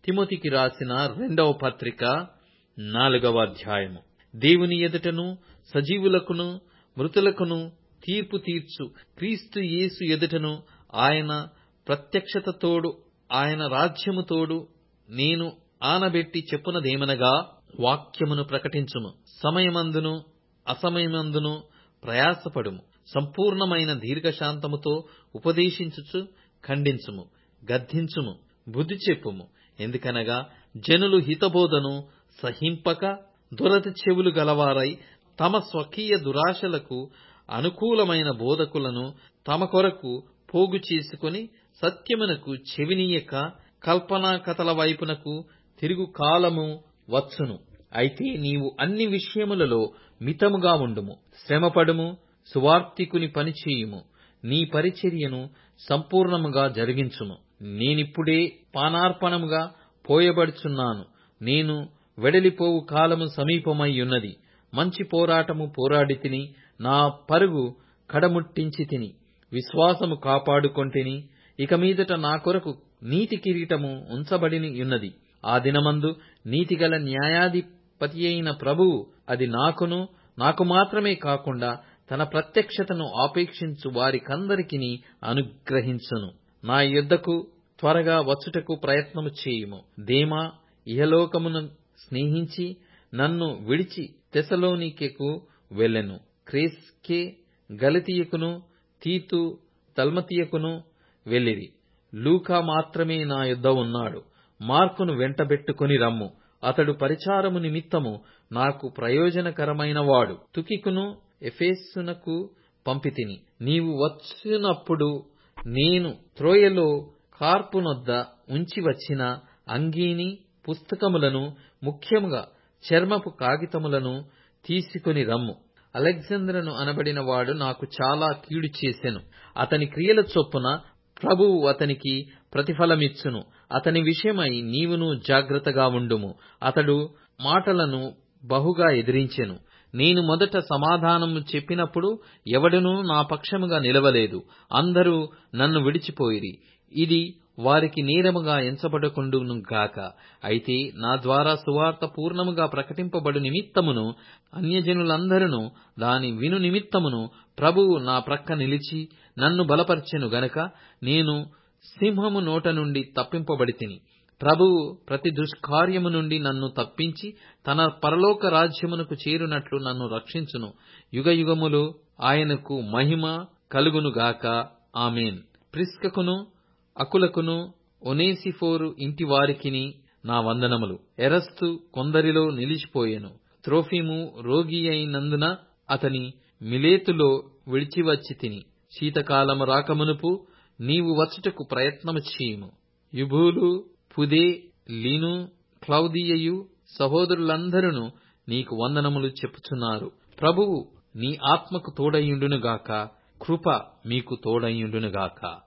తిమోతికి రాసిన రెండవ పత్రిక నాలుగవ అధ్యాయము దేవుని ఎదుటను సజీవులకును మృతులకును తీర్పు తీర్చు క్రీస్తు యేసు ఎదుటను ఆయన ప్రత్యక్షత తోడు ఆయన రాజ్యము తోడు నేను ఆనబెట్టి చెప్పునదేమనగా వాక్యమును ప్రకటించుము సమయమందును అసమయమందును ప్రయాసపడుము సంపూర్ణమైన దీర్ఘశాంతముతో ఉపదేశించుచు ఖండించుము గద్దించుము బుద్ధి చెప్పుము ఎందుకనగా జనులు హితబోధను సహింపక దురద చెవులు గలవారై తమ స్వకీయ దురాశలకు అనుకూలమైన బోధకులను తమ కొరకు పోగు చేసుకుని సత్యమునకు చెవినీయక కల్పనా కథల వైపునకు తిరుగు కాలము వచ్చును అయితే నీవు అన్ని విషయములలో మితముగా ఉండుము శ్రమపడుము సువార్తికుని పనిచేయుము నీ పరిచర్యను సంపూర్ణముగా జరిగించుము నేనిప్పుడే పానార్పణముగా పోయబడుచున్నాను నేను వెడలిపోవు కాలము సమీపమై ఉన్నది మంచి పోరాటము పోరాడి తిని నా పరుగు కడముట్టించి తిని విశ్వాసము కాపాడుకొంటిని ఇక మీదట నా కొరకు నీతి కిరీటము ఉంచబడి ఉన్నది ఆ దినమందు నీతిగల న్యాయాధిపతి అయిన ప్రభువు అది నాకును నాకు మాత్రమే కాకుండా తన ప్రత్యక్షతను ఆపేక్షించు వారికందరికిని అనుగ్రహించును నా యుద్ధకు త్వరగా వచ్చుటకు ప్రయత్నము చేయుము దేమా ఇహలోకమును స్నేహించి నన్ను విడిచి తెసలోనికెకు వెళ్ళెను క్రేస్కే గలతీయకును తీతు తల్మతీయకును వెళ్ళిరి లూకా మాత్రమే నా యుద్ధ ఉన్నాడు మార్కును వెంటబెట్టుకుని రమ్ము అతడు పరిచారము నిమిత్తము నాకు ప్రయోజనకరమైన వాడు తుకికును ఎఫేసునకు పంపితిని నీవు వచ్చినప్పుడు నేను త్రోయలో కార్పునొద్ద ఉంచి వచ్చిన అంగీని పుస్తకములను ముఖ్యముగా చర్మపు కాగితములను తీసుకుని రమ్ము అలెగ్జాంద్రను అనబడిన వాడు నాకు చాలా కీడు చేసెను అతని క్రియల చొప్పున ప్రభువు అతనికి ప్రతిఫలమిచ్చును అతని విషయమై నీవును జాగ్రత్తగా ఉండుము అతడు మాటలను బహుగా ఎదిరించెను నేను మొదట సమాధానము చెప్పినప్పుడు ఎవడునూ నా పక్షముగా నిలవలేదు అందరూ నన్ను విడిచిపోయిరి ఇది వారికి నేరముగా ఎంచబడకుండును గాక అయితే నా ద్వారా సువార్త పూర్ణముగా ప్రకటింపబడు నిమిత్తమును అన్యజనులందరూ దాని విను నిమిత్తమును ప్రభువు నా ప్రక్క నిలిచి నన్ను బలపర్చెను గనక నేను సింహము నోట నుండి తప్పింపబడితిని ప్రభువు ప్రతి దుష్కార్యము నుండి నన్ను తప్పించి తన పరలోక రాజ్యమునకు చేరునట్లు నన్ను రక్షించును యుగయుగములు ఆయనకు మహిమ కలుగును గాక ఆమెన్ ప్రిస్కకును అకులకును ఒనేసిఫోరు ఇంటి వారికిని నా వందనములు ఎరస్తు కొందరిలో నిలిచిపోయెను త్రోఫిము రోగి అయినందున అతని మిలేతులో విడిచివచ్చి తిని శీతకాలము రాకమునుపు నీవు వచ్చుటకు ప్రయత్నము చేయుము యుభూలు పుదే లీను క్లౌదియయు సహోదరులందరూ నీకు వందనములు చెప్పుచున్నారు ప్రభువు నీ ఆత్మకు తోడయుండునుగాక కృప మీకు తోడయుండునుగాక